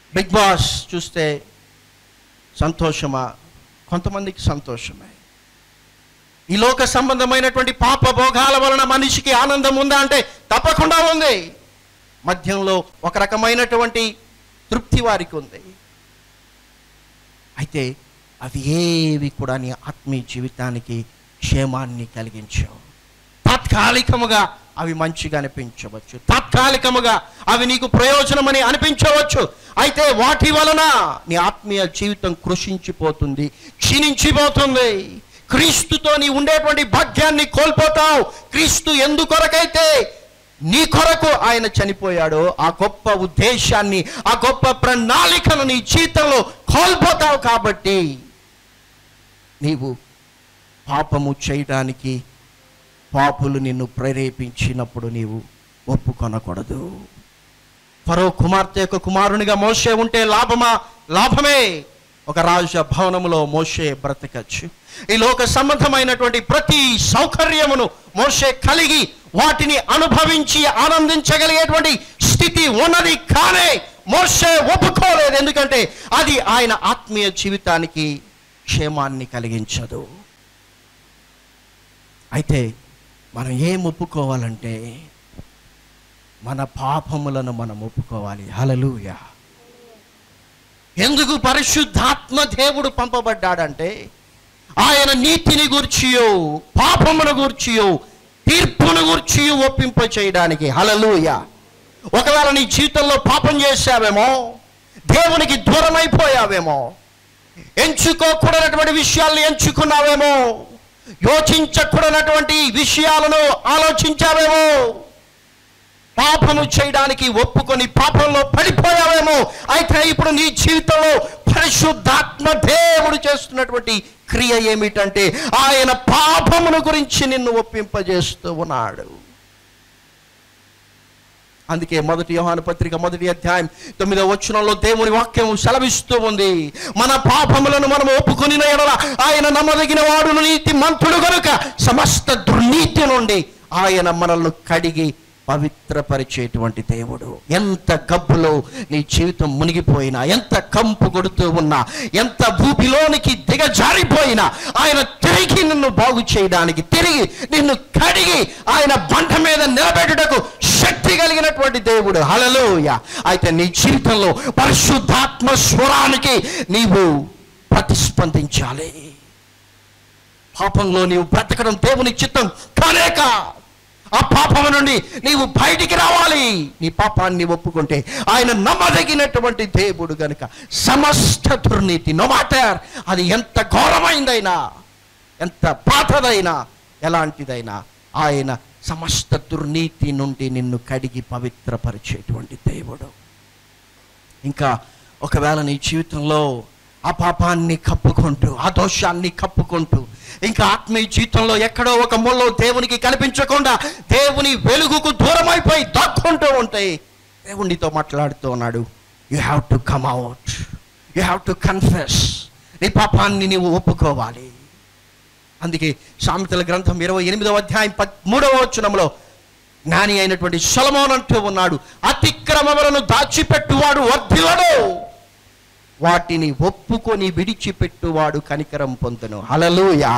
big boss చూస్తే సంతోషమా కొంతమందికి సంతోషమే ఈ లోక సంబంధమైనటువంటి పాప భోగాల వలన మనిషికి ఆనందం ఉందా అంటే తప్పకుండా ఉంది మధ్యంలో ఒక రకమైనటువంటి తృప్తి వారికి ఉంది అయితే అవి ఏవి కూడా నీ ఆత్మీయ జీవితానికి క్షేమాన్ని కలిగించవు తాత్కాలికముగా అవి మంచిగా అనిపించవచ్చు తాత్కాలికముగా అవి నీకు ప్రయోజనమని అనిపించవచ్చు అయితే వాటి వలన నీ ఆత్మీయ జీవితం కృషించిపోతుంది క్షీణించిపోతుంది క్రీస్తుతో నీ ఉండేటువంటి భాగ్యాన్ని కోల్పోతావు క్రీస్తు ఎందుకొరకైతే నీ కొరకు ఆయన చనిపోయాడో ఆ గొప్ప ఉద్దేశాన్ని ఆ గొప్ప ప్రణాళికను నీ జీవితంలో కోల్పోతావు కాబట్టి నీవు పాపము చేయడానికి పాపులు నిన్ను ప్రేరేపించినప్పుడు నీవు ఒప్పుకొనకూడదు ఫరో కుమార్తె యొక్క కుమారునిగా మోషే ఉంటే లాభమా లాభమే ఒక రాజ భవనములో మోషే బ్రతకచ్చు ఈ లోక సంబంధమైనటువంటి ప్రతి సౌకర్యమును మోషే కలిగి వాటిని అనుభవించి ఆనందించగలిగేటువంటి స్థితి ఉన్నది కానే మోషే ఒప్పుకోలేదు ఎందుకంటే అది ఆయన ఆత్మీయ జీవితానికి క్షేమాన్ని కలిగించదు అయితే మనం ఏం ఒప్పుకోవాలంటే మన పాపములను మనం ఒప్పుకోవాలి హలలుయ ఎందుకు పరిశుద్ధాత్మ దేవుడు పంపబడ్డాడంటే ఆయన నీతిని గూర్చియో పాపమును గూర్చియో తీర్పును గూర్చియో ఒప్పింప చేయడానికి హలలుయ ఒకవేళ నీ జీవితంలో పాపం చేశావేమో దేవునికి దూరం అయిపోయావేమో ఎంచుకోకూడనటువంటి విషయాల్ని ఎంచుకున్నావేమో యోచించకూడనటువంటి విషయాలను ఆలోచించావేమో పాపము చేయడానికి ఒప్పుకొని పాపంలో పడిపోయావేమో అయితే ఇప్పుడు నీ జీవితంలో పరిశుద్ధాత్మ దేవుడు చేస్తున్నటువంటి క్రియ ఏమిటంటే ఆయన పాపమును గురించి నిన్ను ఒప్పింపజేస్తూ ఉన్నాడు అందుకే మొదటి యోహాను పత్రిక మొదటి అధ్యాయం తొమ్మిదవ వచనంలో దేవుని వాక్యం సెలవిస్తూ ఉంది మన పాపములను మనం ఒప్పుకొని ఎడల ఆయన నమ్మదగిన వాడును నీతి మంతుడు కనుక సమస్త దుర్నీతి నుండి ఆయన మనల్ని కడిగి పవిత్రపరిచేటువంటి దేవుడు ఎంత గబ్బులో నీ జీవితం మునిగిపోయినా ఎంత కంపు కొడుతూ ఉన్నా ఎంత భూమిలోనికి దిగజారిపోయినా ఆయన తిరిగి నిన్ను బాగు చేయడానికి తిరిగి నిన్ను కడిగి ఆయన బండ మీద నిలబెట్టుటకు శక్తి కలిగినటువంటి దేవుడు హలలోయ అయితే నీ జీవితంలో పరిశుద్ధాత్మ స్వరానికి నీవు ప్రతిస్పందించాలి పాపంలో నీవు బ్రతకడం దేవుని చిత్తం కాలేక ఆ పాపము నుండి నీవు బయటికి రావాలి నీ పాపాన్ని ఒప్పుకుంటే ఆయన నమ్మదగినటువంటి దేవుడు గనుక సమస్త దుర్నీతి నో మాటర్ అది ఎంత ఘోరమైందైనా ఎంత పాతదైనా ఎలాంటిదైనా ఆయన సమస్త దుర్నీతి నుండి నిన్ను కడిగి పవిత్రపరిచేటువంటి దేవుడు ఇంకా ఒకవేళ నీ జీవితంలో ఆ పాపాన్ని కప్పుకుంటూ ఆ దోషాన్ని కప్పుకుంటూ ఇంకా ఆత్మీయ జీవితంలో ఎక్కడో ఒక ముల్లో దేవునికి కనిపించకుండా దేవుని వెలుగుకు దూరం అయిపోయి దాక్కుంటూ ఉంటాయి దేవునితో మాట్లాడుతూ ఉన్నాడు you have to come out you have to confess నీ పాపాన్ని నీవు ఒప్పుకోవాలి అందుకే సామెతల గ్రంథం ఇరవై ఎనిమిదవ అధ్యాయం పద్ మూడవ వచనంలో జ్ఞాని అయినటువంటి సొలమోన్ అంటూ ఉన్నాడు అతిక్రమములను దాచిపెట్టువాడు వర్ధిల్లడు వాటిని ఒప్పుకొని విడిచిపెట్టువాడు కనికరం పొందును హలలుయా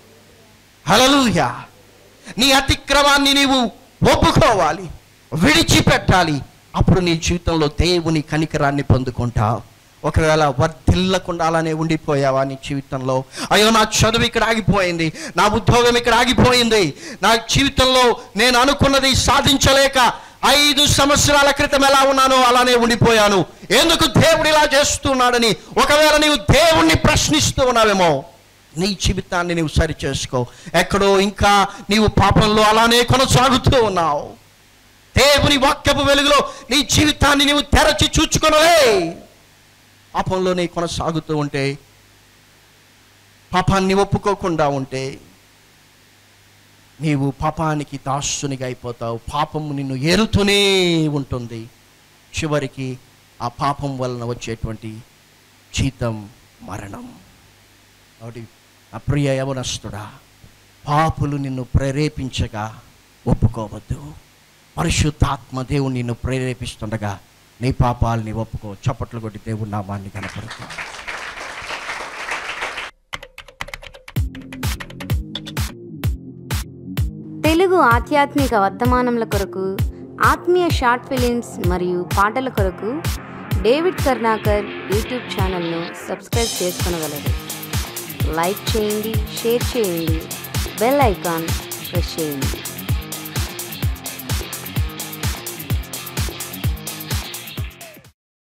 హలలుయా నీ అతిక్రమాన్ని నీవు ఒప్పుకోవాలి విడిచిపెట్టాలి అప్పుడు నీ జీవితంలో దేవుని కనికరాన్ని పొందుకుంటావు ఒకవేళ వర్ధిల్లకుండా అలానే ఉండిపోయావా నీ జీవితంలో అయ్యో నా చదువు ఇక్కడ ఆగిపోయింది నా ఉద్యోగం ఇక్కడ ఆగిపోయింది నా జీవితంలో నేను అనుకున్నది సాధించలేక ఐదు సంవత్సరాల క్రితం ఎలా ఉన్నానో అలానే ఉండిపోయాను ఎందుకు దేవుడు ఇలా చేస్తున్నాడని ఒకవేళ నీవు దేవుణ్ణి ప్రశ్నిస్తూ ఉన్నావేమో నీ జీవితాన్ని నీవు సరి చేసుకో ఎక్కడో ఇంకా నీవు పాపంలో అలానే కొనసాగుతూ ఉన్నావు దేవుని వాక్యపు వెలుగులో నీ జీవితాన్ని నీవు తెరచి చూచుకొనలే పాపంలోనే కొనసాగుతూ ఉంటే పాపాన్ని ఒప్పుకోకుండా ఉంటే నీవు పాపానికి దాసునిగా అయిపోతావు పాపము నిన్ను ఏరుతూనే ఉంటుంది చివరికి ఆ పాపం వలన వచ్చేటువంటి జీతం మరణం కాబట్టి అప్రియ యవనస్తుడా పాపులు నిన్ను ప్రేరేపించగా ఒప్పుకోవద్దు పరిశుద్ధాత్మ దేవుడు నిన్ను ప్రేరేపిస్తుండగా నీ పాపాలని ఒప్పుకో చప్పట్లు కొట్టి దేవుడి నామాన్ని కనపడుకో తెలుగు ఆధ్యాత్మిక వర్తమానముల కొరకు ఆత్మీయ షార్ట్ ఫిలిమ్స్ మరియు పాటల కొరకు డేవిడ్ కర్ణాకర్ యూట్యూబ్ ఛానల్ను సబ్స్క్రైబ్ చేసుకొనగలరు లైక్ చేయండి షేర్ చేయండి బెల్ ఐకాన్ ప్రెస్ చేయండి